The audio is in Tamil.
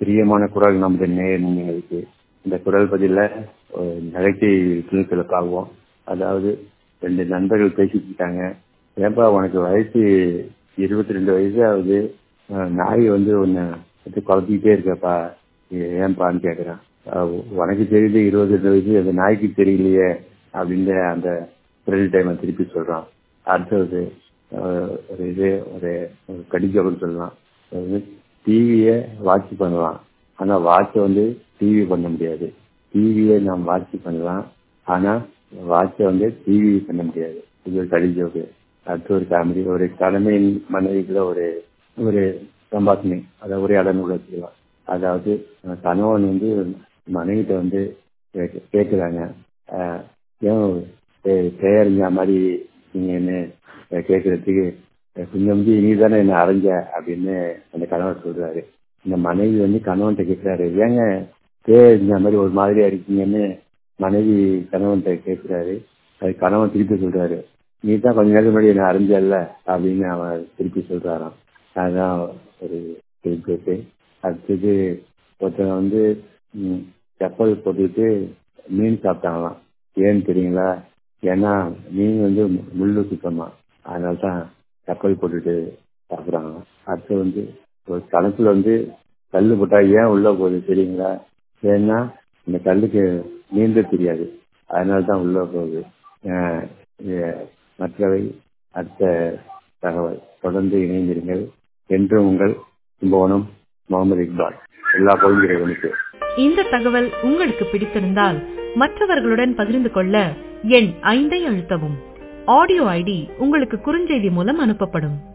பிரியமான குரல் நமது நேர்களுக்கு இந்த குரல் பதில ஒரு நகைச்சுவை துணுக்களை பார்ப்போம் அதாவது ரெண்டு நண்பர்கள் பேசிட்டு இருக்காங்க ஏன்பா உனக்கு வயசு இருபத்தி ரெண்டு வயசு ஆகுது அஹ் நாய் வந்து உன்னை வந்து குழப்பிக்கிட்டே இருக்கப்பா ஏன்பான்னு கேட்குறான் உனக்கு தெரியுது இருபது ரெண்டு வயசு அந்த நாய்க்கு தெரியலையே அப்படின்னு அந்த குரல் டைமை திருப்பி சொல்றான் அடுத்தது அஹ் ஒரு இது ஒரு ஒரு கடிஜோன்னு சொல்லலாம் அதாவது டிவியை வாட்ச் பண்ணலாம் ஆனா வாட்சை வந்து டிவி பண்ண முடியாது டிவியை நாம் வாட்ச் பண்ணலாம் ஆனா வாட்சை வந்து டிவி பண்ண முடியாது இது ஒரு கடிஜோக்கு அடுத்து ஒரு காமெடி ஒரு தலைமையின் மனைவிக்குள்ள ஒரு ஒரு சம்பாஷணை அதை உரையாடல் கூட வச்சுக்கலாம் அதாவது அஹ் கணவன் வந்து மனைவிட்ட வந்து கேக்கு- கேக்குறாங்க அஹ் ஏன் பேரறிஞ்ச மாதிரி நீங்க என்ன அஹ் கேக்குறதுக்கு அஹ் கொஞ்சம் வந்து நீ தானே என்ன அரைஞ்ச அப்படின்னு அந்த கணவர் சொல்றாரு இந்த மனைவி வந்து கணவன்கிட்ட கேட்கிறாரு ஏங்க பேரறிஞ்ச மாதிரி ஒரு மாதிரியா இருக்கீங்கன்னு மனைவி கணவன்கிட்ட கேட்கிறாரு அது கணவன் திருப்பி சொல்றாரு நீ தான் கொஞ்ச நேரம் முன்னாடி என்ன அரைஞ்சல்ல அப்படின்னு அவன் திருப்பி சொல்றாராம் அதுதான் ஒரு கேட்டு அடுத்தது ஒருத்தன் வந்து ம், செப்பல் போட்டுட்டு மீன் சாப்பிட்டாங்களாம் ஏன்னு தெரியுங்களா ஏன்னா மீன் வந்து முள்ளு சுத்தமா அதனால தான் செப்பல் போட்டுட்டு சாப்பிட்றாங்க அடுத்து வந்து ஒரு கணக்குல வந்து கல் போட்டா ஏன் உள்ள போகுது தெரியுங்களா ஏன்னா இந்த கல்லுக்கு நீந்த தெரியாது அதனால தான் உள்ள போகுது அஹ் இது மற்றவை அடுத்த தகவல் தொடர்ந்து இணைந்திருங்கள் என்றும் உங்கள் கும்பகோணம் முகமது இக்பால் எல்லா பகுதிகளுக்கு இந்த தகவல் உங்களுக்கு பிடித்திருந்தால் மற்றவர்களுடன் பகிர்ந்து கொள்ள எண் ஐந்தை அழுத்தவும் ஆடியோ ஐடி உங்களுக்கு குறுஞ்செய்தி மூலம் அனுப்பப்படும்